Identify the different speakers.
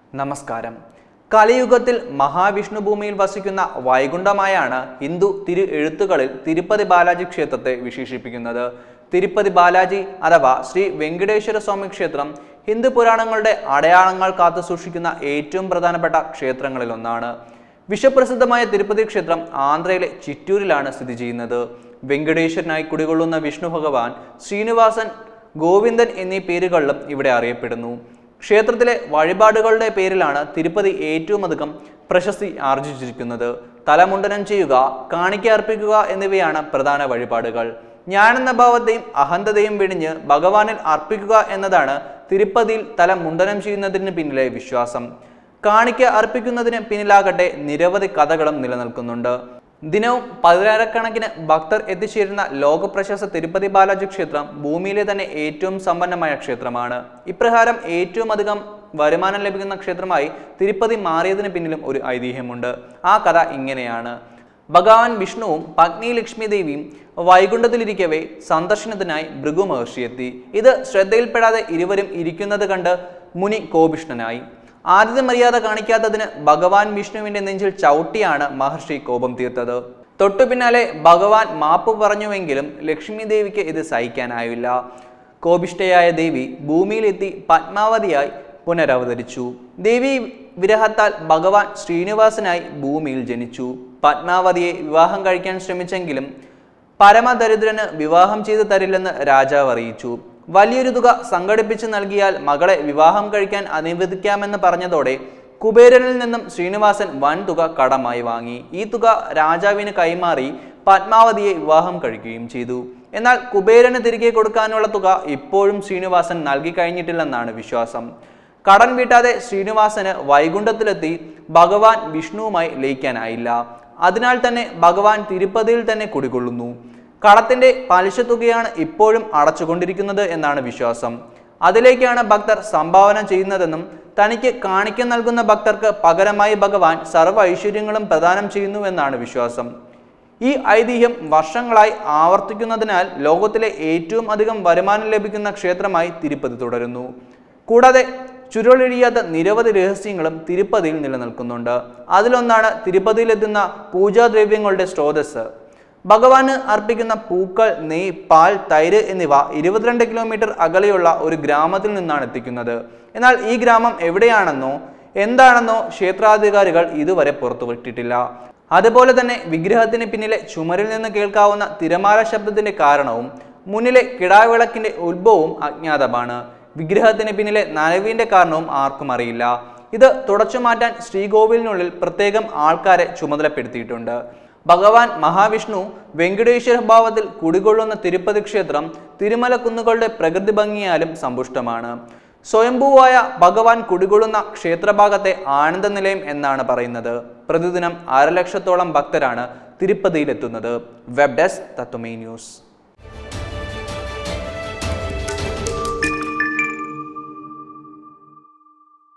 Speaker 1: നമസ്കാരം കലിയുഗത്തിൽ മഹാവിഷ്ണു ഭൂമിയിൽ വസിക്കുന്ന വൈകുണ്ഠമായാണ് ഹിന്ദു തിരു എഴുത്തുകളിൽ തിരുപ്പതി ബാലാജി ക്ഷേത്രത്തെ വിശേഷിപ്പിക്കുന്നത് തിരുപ്പതി ബാലാജി അഥവാ ശ്രീ വെങ്കടേശ്വര സ്വാമി ക്ഷേത്രം ഹിന്ദു പുരാണങ്ങളുടെ അടയാളങ്ങൾ കാത്തു സൂക്ഷിക്കുന്ന ഏറ്റവും പ്രധാനപ്പെട്ട ക്ഷേത്രങ്ങളിലൊന്നാണ് വിശ്വപ്രസിദ്ധമായ തിരുപ്പതി ക്ഷേത്രം ആന്ധ്രയിലെ ചിറ്റൂരിലാണ് സ്ഥിതി ചെയ്യുന്നത് വെങ്കടേശ്വരനായി കുടികൊള്ളുന്ന വിഷ്ണു ഭഗവാൻ ശ്രീനിവാസൻ ഗോവിന്ദൻ എന്നീ പേരുകളിലും ഇവിടെ അറിയപ്പെടുന്നു ക്ഷേത്രത്തിലെ വഴിപാടുകളുടെ പേരിലാണ് തിരുപ്പതി ഏറ്റവും അധികം പ്രശസ്തി ആർജിച്ചിരിക്കുന്നത് തലമുണ്ടനം ചെയ്യുക കാണിക്ക അർപ്പിക്കുക എന്നിവയാണ് പ്രധാന വഴിപാടുകൾ ഞാനെന്ന ഭാവത്തെയും അഹന്തതയും വെടിഞ്ഞ് ഭഗവാനിൽ അർപ്പിക്കുക എന്നതാണ് തിരുപ്പതിയിൽ തല മുണ്ടനം ചെയ്യുന്നതിന് പിന്നിലെ വിശ്വാസം കാണിക്ക അർപ്പിക്കുന്നതിന് പിന്നിലാകട്ടെ നിരവധി കഥകളും നിലനിൽക്കുന്നുണ്ട് ദിനവും പതിനായിരക്കണക്കിന് ഭക്തർ എത്തിച്ചേരുന്ന ലോകപ്രശസ്ത തിരുപ്പതി ബാലാജി ക്ഷേത്രം ഭൂമിയിലെ തന്നെ ഏറ്റവും സമ്പന്നമായ ക്ഷേത്രമാണ് ഇപ്രകാരം ഏറ്റവും അധികം വരുമാനം ലഭിക്കുന്ന ക്ഷേത്രമായി തിരുപ്പതി മാറിയതിന് പിന്നിലും ഒരു ഐതിഹ്യമുണ്ട് ആ കഥ ഇങ്ങനെയാണ് ഭഗവാൻ വിഷ്ണുവും പത്നി ലക്ഷ്മി ദേവിയും വൈകുണ്ഠത്തിലിരിക്കവേ സന്ദർശനത്തിനായി ഭൃഗു മഹർഷി എത്തി ഇത് ശ്രദ്ധയിൽപ്പെടാതെ ഇരുവരും ഇരിക്കുന്നത് കണ്ട് മുനി കോപിഷ്ണനായി ആദ്യത്തെ മര്യാദ കാണിക്കാത്തതിന് ഭഗവാൻ വിഷ്ണുവിന്റെ നെഞ്ചിൽ ചവിട്ടിയാണ് മഹർഷി കോപം തീർത്തത് തൊട്ടു പിന്നാലെ ഭഗവാൻ മാപ്പ് പറഞ്ഞുവെങ്കിലും ലക്ഷ്മി ദേവിക്ക് ഇത് സഹിക്കാനായില്ല കോപിഷ്ഠയായ ദേവി ഭൂമിയിലെത്തി പത്മാവതിയായി പുനരവതരിച്ചു ദേവി വിരഹത്താൽ ഭഗവാൻ ശ്രീനിവാസനായി ഭൂമിയിൽ ജനിച്ചു പത്മാവതിയെ വിവാഹം കഴിക്കാൻ ശ്രമിച്ചെങ്കിലും പരമദരിദ്രന് വിവാഹം ചെയ്തു തരില്ലെന്ന് രാജാവ് അറിയിച്ചു വലിയൊരു തുക സംഘടിപ്പിച്ച് നൽകിയാൽ മകളെ വിവാഹം കഴിക്കാൻ അനുവദിക്കാമെന്ന് പറഞ്ഞതോടെ കുബേരനിൽ നിന്നും ശ്രീനിവാസൻ വൻ തുക കടമായി വാങ്ങി ഈ തുക രാജാവിന് കൈമാറി പത്മാവതിയെ വിവാഹം കഴിക്കുകയും ചെയ്തു എന്നാൽ കുബേരന് തിരികെ കൊടുക്കാനുള്ള തുക ഇപ്പോഴും ശ്രീനിവാസൻ നൽകി കഴിഞ്ഞിട്ടില്ലെന്നാണ് വിശ്വാസം കടൻ വീട്ടാതെ ശ്രീനിവാസന് വൈകുണ്ഠത്തിലെത്തി ഭഗവാൻ വിഷ്ണുവുമായി ലയിക്കാനായില്ല അതിനാൽ തന്നെ ഭഗവാൻ തിരുപ്പതിയിൽ തന്നെ കുടികൊള്ളുന്നു കടത്തിന്റെ പലിശ തുകയാണ് ഇപ്പോഴും അടച്ചുകൊണ്ടിരിക്കുന്നത് എന്നാണ് വിശ്വാസം അതിലേക്കാണ് ഭക്തർ സംഭാവന ചെയ്യുന്നതെന്നും തനിക്ക് കാണിക്ക നൽകുന്ന ഭക്തർക്ക് പകരമായി ഭഗവാൻ സർവ്വ ഐശ്വര്യങ്ങളും പ്രദാനം ചെയ്യുന്നുവെന്നാണ് വിശ്വാസം ഈ ഐതിഹ്യം വർഷങ്ങളായി ആവർത്തിക്കുന്നതിനാൽ ലോകത്തിലെ ഏറ്റവും അധികം വരുമാനം ലഭിക്കുന്ന ക്ഷേത്രമായി തിരുപ്പതി തുടരുന്നു കൂടാതെ ചുരുളഴിയാത്ത നിരവധി രഹസ്യങ്ങളും തിരുപ്പതിയിൽ നിലനിൽക്കുന്നുണ്ട് അതിലൊന്നാണ് തിരുപ്പതിയിലെത്തുന്ന പൂജാദ്രവ്യങ്ങളുടെ സ്രോതസ് ഭഗവാന് അർപ്പിക്കുന്ന പൂക്കൾ നെയ് പാൽ തൈര് എന്നിവ ഇരുപത്തിരണ്ട് കിലോമീറ്റർ അകലെയുള്ള ഒരു ഗ്രാമത്തിൽ നിന്നാണ് എത്തിക്കുന്നത് എന്നാൽ ഈ ഗ്രാമം എവിടെയാണെന്നോ എന്താണെന്നോ ക്ഷേത്രാധികാരികൾ ഇതുവരെ പുറത്തുവിട്ടിട്ടില്ല അതുപോലെ തന്നെ വിഗ്രഹത്തിന് പിന്നിലെ ചുമരിൽ നിന്ന് കേൾക്കാവുന്ന തിരമാല ശബ്ദത്തിന്റെ കാരണവും മുന്നിലെ കിടാവിളക്കിന്റെ ഉത്ഭവവും അജ്ഞാതമാണ് വിഗ്രഹത്തിന് പിന്നിലെ നനവിന്റെ കാരണവും ആർക്കും അറിയില്ല ഇത് തുടച്ചു മാറ്റാൻ ശ്രീകോവിലിനുള്ളിൽ പ്രത്യേകം ആൾക്കാരെ ചുമതലപ്പെടുത്തിയിട്ടുണ്ട് ഭഗവാൻ മഹാവിഷ്ണു വെങ്കടേശ്വര ഭാവത്തിൽ കുടികൊള്ളുന്ന തിരുപ്പതി ക്ഷേത്രം തിരുമല കുന്നുകളുടെ പ്രകൃതി ഭംഗിയാലും സമ്പുഷ്ടമാണ് സ്വയംഭൂവായ ഭഗവാൻ കുടികൊള്ളുന്ന ക്ഷേത്രഭാഗത്തെ ആനന്ദ നിലയം എന്നാണ് പറയുന്നത് പ്രതിദിനം അരലക്ഷത്തോളം ഭക്തരാണ് തിരുപ്പതിയിലെത്തുന്നത് വെബ് ഡെസ്ക് തത്വമേ ന്യൂസ്